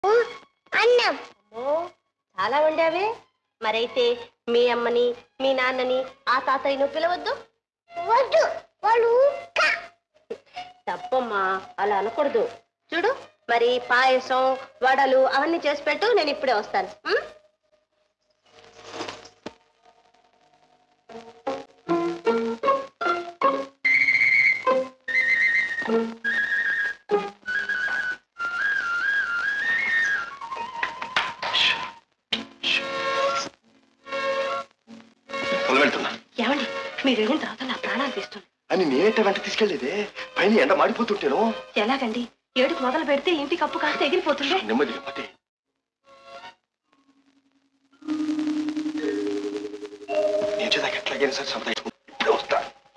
అన్నం అమ్మో చాలా వండావే మరైతే మీ అమ్మని మీ నాన్నని ఆ తాతయ్యను పిలవద్దు వద్దు వాళ్ళు ఊక్క తప్పమ్మా అలా అనకూడదు చూడు మరి పాయసం వడలు అవన్నీ చేసి పెట్టు నేను ఇప్పుడే వస్తాను ఉం? పొలం వెళ్తున్నా ఏమండి మీరు వెళ్ళిన తర్వాత నా ప్రాణాలు తీస్తుంది అని నేనేట వెంట తీసుకెళ్లేదే పైన ఎండ మాడిపోతుంటేను ఎలాగండి ఏడుకు మొదలు పెడితే ఇంటి కప్పు కాస్త ఎగిరిపోతుంది నెమ్మది నెమ్మది నేను చేదాక ఎట్లాగైనా సరే సంపాదించుకుంటా ఇప్పుడే వస్తా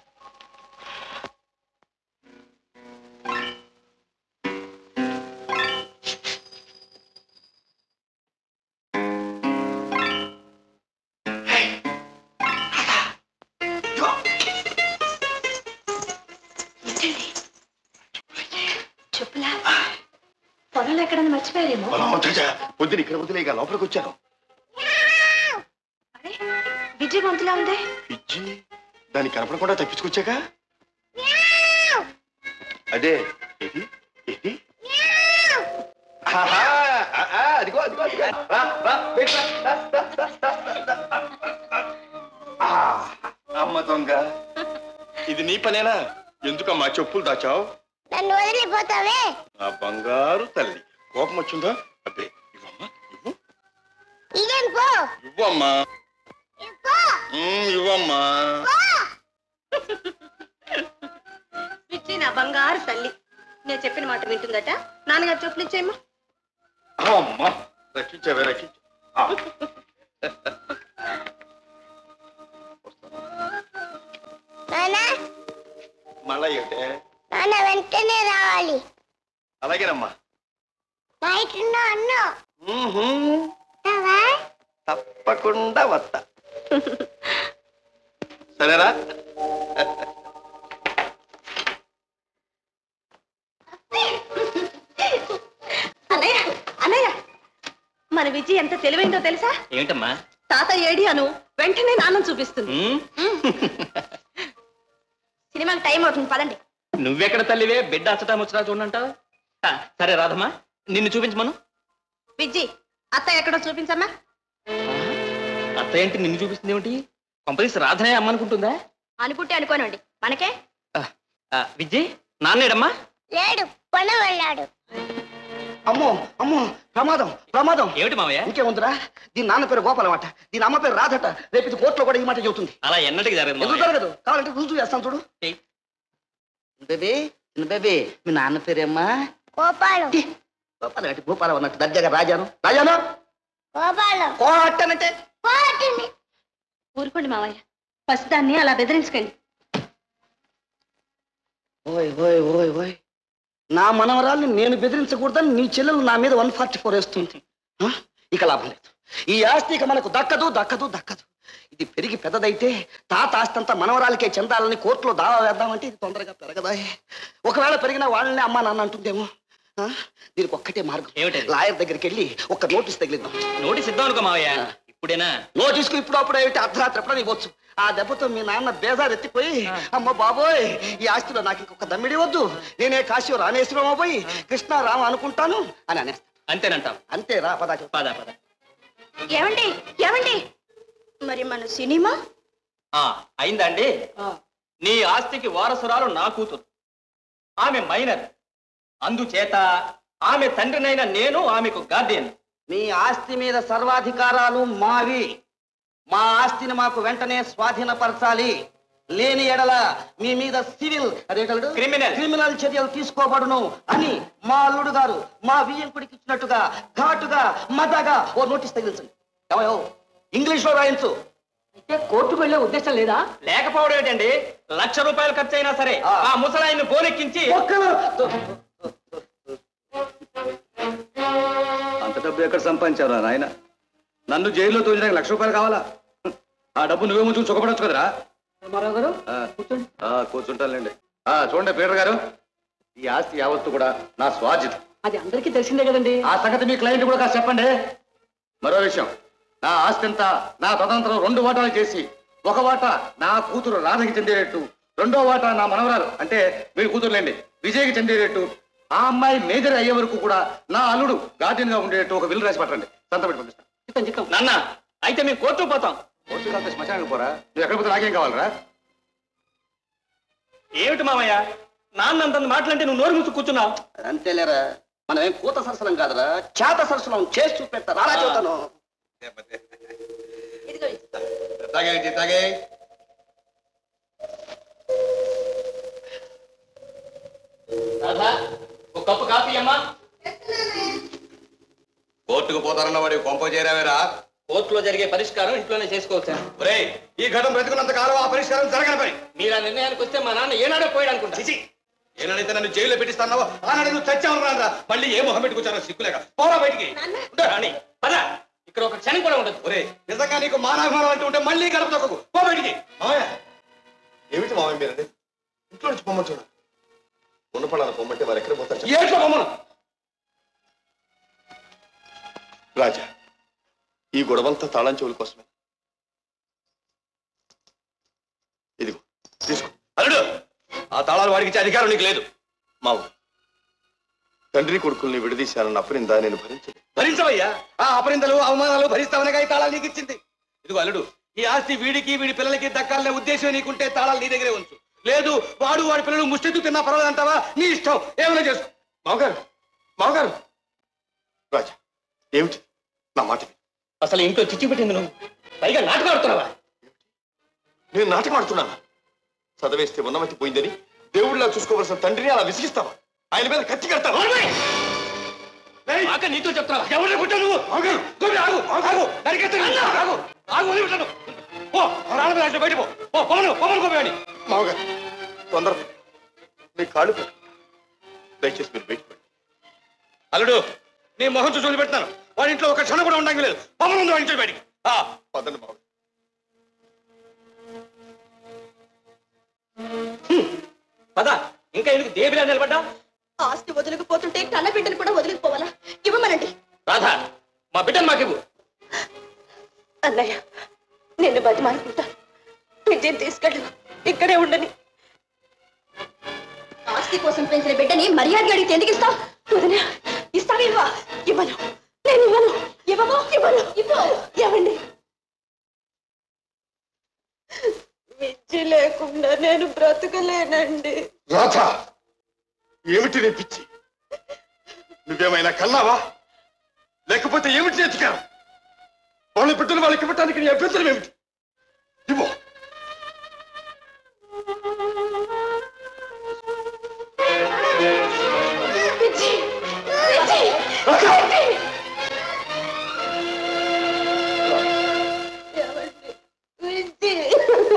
చెప్పులా పొలంలో ఎక్కడన్నా మర్చిపోయారేమో పొలం చూచా పొద్దున ఇక్కడ వదిలేక లోపలికి వచ్చాను అరే విజయ్ గొంతులా ఉంది పిచ్చి దాన్ని కనపడకుండా తప్పించుకొచ్చాక అదే ఏది ఏది ఆహా, ఆ, ఆ, అదిగో అదిగో అదిగో రా, రా, వెయిట్ రా, రా, రా, రా, రా, రా, రా. ఆ, అమ్మ దొంగ ఇది నీ పనేనా ఎందుకమ్మా చెప్పులు దాచావు నన్ను వదిలిపోతావే నా బంగారు తల్లి కోపం వచ్చిందా అబ్బే ఇవ్వమ్మా ఇవ్వు ఇదేం పో ఇవ్వమ్మా పో ఉమ్, ఇవ్వమ్మా పిచ్చి నా బంగారు తల్లి నేను చెప్పిన మాట వింటుందట నాన్నగారు చెప్పులు ఇచ్చేయమ్మా అమ్మా రక్షించావే రక్షించా ఆ. నాన్న మళ్ళా ఏంటే నాన్న వెంటనే రావాలి అలాగేనమ్మా నైట్ అన్ను మ్మ్హూ. వస్తావా? తప్పకుండా వస్తా సరేరా అన్నయ్య అన్నయ్య మన విజయ్ ఎంత తెలివైందో తెలుసా ఏమిటమ్మా తాత ఏడి అను వెంటనే నాన్నం చూపిస్తుంది ఉమ్? సినిమాకి టైం అవుతుంది పదండి నువ్వెక్కడ తల్లివే బిడ్డ అచ్చటా ముచ్చటా చూడంటావు సరే రాధమ్మా నిన్ను చూపించమను విజయ్ అత్త ఎక్కడో చూపించమ్మా అత్త ఏంటి నిన్ను చూపిస్తుంది ఏమిటి కంపెనీస్ రాధనే అమ్మనుకుంటుందా అనుకుంటే అనుకోనండి మనకే ఆ, విజయ్ నాన్నేడమ్మా లేడు పని వెళ్ళాడు అమ్మో అమ్మో ప్రమాదం ప్రమాదం ఏమిటి మావయ్య ఇంకేముందిరా దీని నాన్న పేరు గోపాలమాట దీని అమ్మ పేరు రాధట రేపు ఇది కోర్టులో కూడా ఈ మాట చెబుతుంది అలా ఎన్నటికి జరగదు ఎందుకు మావయ్య. జరగదు కావాలంటే రుజువు చేస్తాను చూడు ఏయ్. బేబీ చిన్న బేబీ మీ నాన్న పేరేమ్మా గోపాలు గోపాల అంటే గోపాలం అన్నట్టు దర్జాగా రాజాను రాజాను గోపాలు కోటనంటే పోతుంది ఊరుకోండి మావయ్య ఫస్ట్ దాన్ని అలా బెదిరించకండి ఓయ్ ఓయ్ ఓయ్ ఓయ్ నా మనవరాల్ని నేను బెదిరించకూడదని నీ చెల్లెలు నా మీద వన్ ఫార్టీ ఫోర్ వేస్తుంది ఆ? ఇక లాభం లేదు ఈ ఆస్తి ఇక మనకు దక్కదు దక్కదు దక్కదు ఇది పెరిగి పెద్దదైతే తాత ఆస్తి అంతా మనవరాలకే చెందాలని కోర్టులో దావా వేద్దామంటే ఇది తొందరగా పెరగదా ఒకవేళ పెరిగిన వాళ్ళని అమ్మా నాన్న అంటుందేమో ఆ? దీనికి ఒక్కటే మార్గం ఏమిటది? లాయర్ దగ్గరికి వెళ్ళి ఒక నోటీస్ తగిలిద్దాం నోటీస్ ఇద్దాం అనుకో మావయ్య ఇప్పుడేనా నోటీస్కు ఇప్పుడు అప్పుడు ఏమిటి అర్ధరాత్రి ఎప్పుడని ఇవ్వచ్చు ఆ దెబ్బతో మీ నాన్న బేజారు ఎత్తిపోయి అమ్మ బాబోయ్ ఈ ఆస్తిలో నాకు ఇంకొక దమ్మిడి వద్దు నేనే కాశీ రామేశ్వరం పోయి కృష్ణ రామ అనుకుంటాను అని అనేస్తా అంతేనంటావు అంతే రా పదా చెప్పు. పద పద ఏమండి ఏమండి మరి మన సినిమా ఆ, అయిందా అండి నీ ఆస్తికి వారసురాలు నా కూతురు ఆమె మైనర్ అందుచేత ఆమె తండ్రినైన నేను ఆమెకు గార్డియన్ మీ ఆస్తి మీద సర్వాధికారాలు మావి మా ఆస్తిని మాకు వెంటనే స్వాధీనపరచాలి లేని ఎడల మీ మీద సివిల్ అదేటడు క్రిమినల్. క్రిమినల్ చర్యలు తీసుకోబడును అని మా అల్లుడు గారు మా వియ్యంకుడికి ఇచ్చినట్టుగా ఘాటుగా మదగా ఓ నోటీస్ తగిలించండి ఏమయ్యో ఇంగ్లీష్ లో రాయించు అయితే కోర్టుకు వెళ్ళే ఉద్దేశం లేదా లేకపోవడం ఏంటండి లక్ష రూపాయలు ఖర్చు అయినా సరే ఆ. ఆ ముసలాయిని బోనెక్కించి ఒక్కలు అంత డబ్బు ఎక్కడ సంపాదించారా నాయన నన్ను జైల్లో తోచడానికి లక్ష రూపాయలు కావాలా ఆ డబ్బు నువ్వే ముందు సుఖపడొచ్చు కదరా రామారావు గారు ఆ, కూర్చోండి ఆ, కూర్చుంటానులేండి ఆ, చూడండి పీటర్ గారు ఈ ఆస్తి యావత్తు కూడా నా స్వార్జితం అది అందరికీ తెలిసిందే కదండి ఆ సంగతి మీ క్లయింట్ కూడా కాస్త చెప్పండి మరో విషయం నా ఆస్తి అంతా నా తదనంతరం రెండు వాటాలు చేసి ఒక వాటా నా కూతురు రాధకి చెందేటట్టు రెండో వాటా నా మనవరాలు అంటే మీ కూతురులేండి విజయ్కి చెందేటట్టు ఆ అమ్మాయి మేజర్ అయ్యే వరకు కూడా నా అల్లుడు గార్డెన్ గా ఉండేటట్టు ఒక బిల్లు రాసి పట్టండి సంత పెట్టి పంపిస్తాను చిత్తం చిత్తం నాన్న అయితే మేము కోర్టు పోతాం కోర్టు కాస్త శ్మశానానికి పోరా నువ్వు ఎక్కడ పోతే నాకేం కావాలరా ఏమిటి మామయ్య నాన్న అంత మాటలంటే నువ్వు నోరు మూసి కూర్చున్నావు అంతేలేరా మనం ఏం కూత సరసనం కాదురా చేత సరసనం చేసి చూపెడతా రారా చెబుతాను తాగే తాగే రాధా ఒక కప్పు కాఫీ అమ్మా కోర్టుకు పోతారన్న వాడి కొంప చేరావేరా కోర్టులో జరిగే పరిష్కారం ఇంట్లోనే చేసుకోవచ్చు ఒరే ఈ ఘటన బ్రతుకున్నంత కాలం ఆ పరిష్కారం జరగని పని మీరు ఆ నిర్ణయానికి వస్తే మా నాన్న ఏనాడో పోయాడు అనుకుంటా చిచి ఏనాడైతే నన్ను జైల్లో పెట్టిస్తాన్నావో ఆనాడు నువ్వు చచ్చావు రాదా మళ్ళీ ఏ మొహం పెట్టుకొచ్చానో సిగ్గులేక పోరా బయటికి ఉండు రాణి పద ఇక్కడ ఒక క్షణం కూడా ఉండదు ఒరే నిజంగా నీకు మానవమానం అంటూ ఉంటే మళ్ళీ గడప తొక్కకు పో బయటికి మామయ్య ఏమిటి మామయ్య మీరండి ఇంట్లో నుంచి పొమ్మని చూడ ఉన్నపడాలి పొమ్మంటే వారు ఎక్కడ పోతారు చెప్పు. ఏట్లో బొమ్మను రాజా ఈ గొడవంతా తాళం చెవుల కోసమే ఇదిగో తీసుకో అల్లుడు ఆ తాళాలు వాడికి ఇచ్చే అధికారం నీకు లేదు మావు తండ్రి కొడుకుల్ని విడదీశానన్న అప్పరిందా నేను భరించలేదు భరించవయ్యా ఆ అపరిందలు అవమానాలు భరిస్తావనగా ఈ తాళాలు నీకు ఇచ్చింది ఇదిగో అల్లుడు ఈ ఆస్తి వీడికి వీడి పిల్లలకి దక్కాలనే ఉద్దేశం నీకుంటే తాళాలు నీ దగ్గరే ఉంచు లేదు వాడు వాడి పిల్లలు ముష్టెత్తు తిన్నా పర్వాలంటావా నీ ఇష్టం ఏమైనా చేసుకో మామగారు మామగారు రాజా ఏమిటి నా మాట విను. అసలు ఇంట్లో చిచ్చి పెట్టింది నువ్వు పైగా నాటకం ఆడుతున్నావా నేను నాటకం ఆడుతున్నానా చదివేస్తే ఉన్నమతి పోయిందని దేవుడిలా చూసుకోవలసిన తండ్రిని అలా విసిగిస్తావా ఆయన మీద కత్తి కడతావా ఏయ్! ఆక నీతో చెప్తున్నావా ఎవరిని పుట్టావు నువ్వు ఆగు, గోపి, ఆగు, ఆగు, నరికేస్తాను, ఆగు, ఆగు, వదిలిపెట్టాను. పో, ఆ రాళ్ళ మీద బయట పో, పో, పొమ్మను, పొమ్మను గోపి వాడిని. మామగారు తొందర మీ కాళ్ళు పెట్టు దయచేసి మీరు బయటకు వెళ్ళండి. అల్లుడు నీ మొహం చూసి వదిలిపెట్టాను వాడి ఇంట్లో ఒక క్షణం కూడా ఉండంగి లేదు పొమ్మను ఉంది వాడి ఇంట్లో బయటికి ఆ, పదండి మామగారు పద ఇంకా ఎందుకు దేవిలా నిలబడ్డా ఆస్తి వదులుకుపోతుంటే కన్న బిడ్డను కూడా వదిలిపోవాలా ఇవ్వమనండి రాధా మా బిడ్డను మాకివ్వు అన్నయ్య నిన్ను బతిమాలుకుంటా విజయం తీసుకెళ్ళు ఇక్కడే ఉండని ఆస్తి కోసం పెంచిన బిడ్డని మర్యాద అడిగితే ఎందుకు ఇస్తావు వదినా ఇస్తావా ఇవ్వా ఇవ్వను నేను ఇవ్వను ఇవ్వను ఇవ్వను ఇవ్వను ఇవ్వండి విద్య లేకుండా నేను బ్రతకలేనండి రాధ ఏమిటి నీ పిచ్చి నువ్వేమైనా కన్నావా లేకపోతే ఏమిటి నేర్చుకారు వాళ్ళ బిడ్డలు వాళ్ళకి ఇవ్వటానికి నీ అభ్యంతరం ఏమిటి ఇవ్వు విజయ్ విజయ్ విజయ్ ఏమండి? విజయ్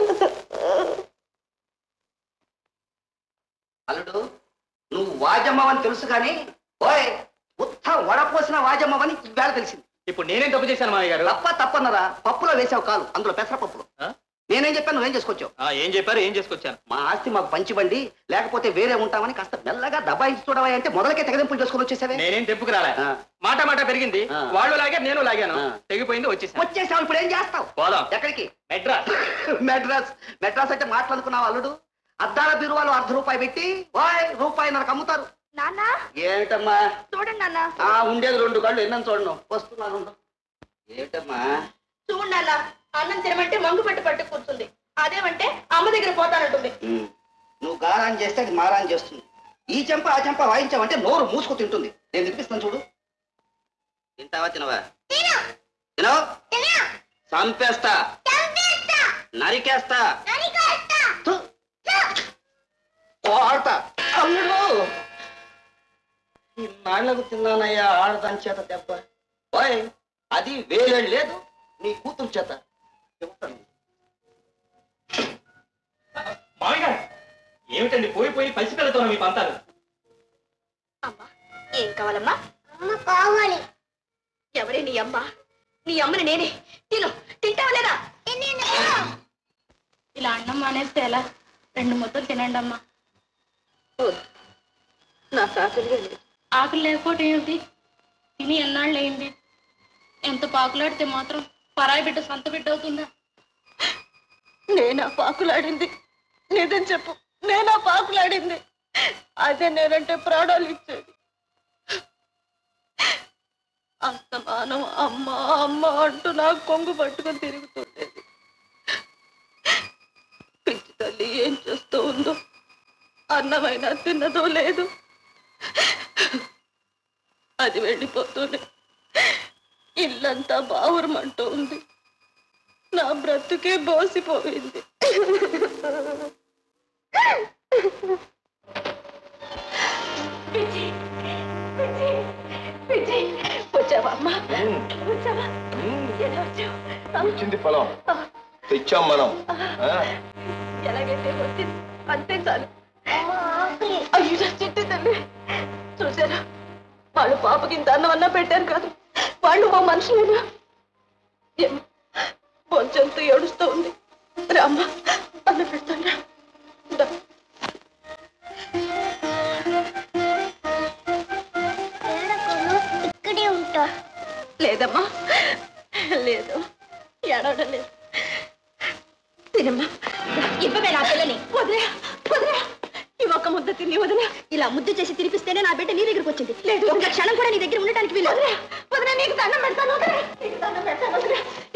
అల్లుడు నువ్వు వాజమ్మవని తెలుసు కానీ ఓయ్ ఉత్త వడపోసిన వాజమ్మవని ఇవాళ తెలిసింది ఇప్పుడు నేనేం తప్పు చేశాను మామయ్య గారు తప్ప తప్పన్నరా పప్పులో వేసావు కాలు అందులో పెసరపప్పులు ఆ? నేనేం చెప్పాను నువ్వేం చేసుకొచ్చావు ఆ, ఏం చెప్పారు ఏం చేసుకొచ్చాను మా ఆస్తి మాకు పంచివ్వండి లేకపోతే వేరే ఉంటామని కాస్త మెల్లగా దబాయించి చూడవా అంటే మొదలకే తెగదింపులు చేసుకుని వచ్చేసావే నేనేం తెప్పుకు రాలే ఆ. మాట మాట పెరిగింది ఆ. వాళ్ళు లాగారు నేను లాగాను ఆ. తెగిపోయింది వచ్చేసాను వచ్చేసావు ఇప్పుడు ఏం చేస్తావు పోదాం ఎక్కడికి మెడ్రాస్ మెడ్రాస్ మెడ్రాస్ అంటే మాట్లాడుకున్నావు అల్లుడు అద్దాల బీరువాలు అర్ధ రూపాయి పెట్టి ఓయ్ రూపాయి నాకు అమ్ముతారు నాన్న ఏమిటమ్మా చూడండి నాన్న ఆ ఉండేది రెండు కళ్ళు ఎన్నని చూడను వస్తున్నాను ఉండు. ఏమిటమ్మా చూడండి నాన్న అన్నం తినమంటే మంగు పట్టు పట్టు కూర్చుంది అదేమంటే అమ్మ దగ్గర పోతానంటుంది ఉమ్. నువ్వు గారాన్ చేస్తే అది మారాన్ చేస్తుంది ఈ చెంప ఆ చెంప వాయించావంటే నోరు మూసుకు తింటుంది నేను తినిపిస్తాను చూడు తింటావా తినవా తినవు చంపేస్తా నరికేస్తా థు. కోట అల్లుడు ఇన్నాళ్లకు తిన్నానయ్యా ఆడదాని చేత దెబ్బ ఓయ్ అది వేరేళ్ళు లేదు నీ కూతురు చేత చెబుతాను మామయ్య గారు ఏమిటండి పోయి పోయి పసిపిల్లతో మీ పంతాలు అమ్మా ఏం కావాలమ్మా అమ్మ కావాలి ఎవరే నీ అమ్మ నీ అమ్మని నేనే తిను తింటావా లేదా ఇలా అన్నం మానేస్తే ఎలా రెండు ముద్దలు తినండి అమ్మా నా సాకులు ఆకలి లేకపోవటం ఏమిటి తిని ఎన్నాళ్ళు అయింది ఎంత పాకులాడితే మాత్రం పరాయి బిడ్డ సొంత బిడ్డ అవుతుందా నేనా పాకులాడింది నిజం చెప్పు నేనా పాకులాడింది అదే నేనంటే ప్రాణాలు ఇచ్చేది అస్తమానం అమ్మ అమ్మ అంటూ నాకు కొంగు పట్టుకొని తిరుగుతుండేది పిచ్చి తల్లి ఏం చేస్తూ ఉందో అన్నమైనా తిన్నదో లేదు అది వెళ్ళిపోతూనే ఇల్లంతా బావురమంటూ ఉంది నా బ్రతుకే బోసిపోయింది వచ్చావా అమ్మా వచ్చావా ఎలా వచ్చావు వచ్చింది పొలం తెచ్చాం మనం ఆ, ఎలాగైతే వచ్చింది అంతే చాలు అమ్మ ఆకలి అయ్యో నా చిట్టి తల్లి చూసారా వాళ్ళు పాపకి ఇంత అన్నం అన్నా పెట్టారు కాదు వాళ్ళు మా మనుషులేనా ఏం కొంచెంతో ఏడుస్తూ ఉంది రామ్మ అన్న పెడతాను ఏడకును ఇక్కడే ఉంటా లేదమ్మా లేదు ఏడవడం లేదు తినమ్మా ఇవ్వవే నా పిల్లని వదిలే వదిలే ఈ ఒక్క ముద్ద తిని వదిలే ఇలా ముద్ద చేసి తినిపిస్తేనే నా బిడ్డ నీ దగ్గరకు వచ్చింది లేదు ఒక క్షణం కూడా నీ దగ్గర ఉండటానికి వీలు వదిలే వదిలే నీకు దండం పెడతాను వదిలే నీకు దండం పెడతాను వదిలే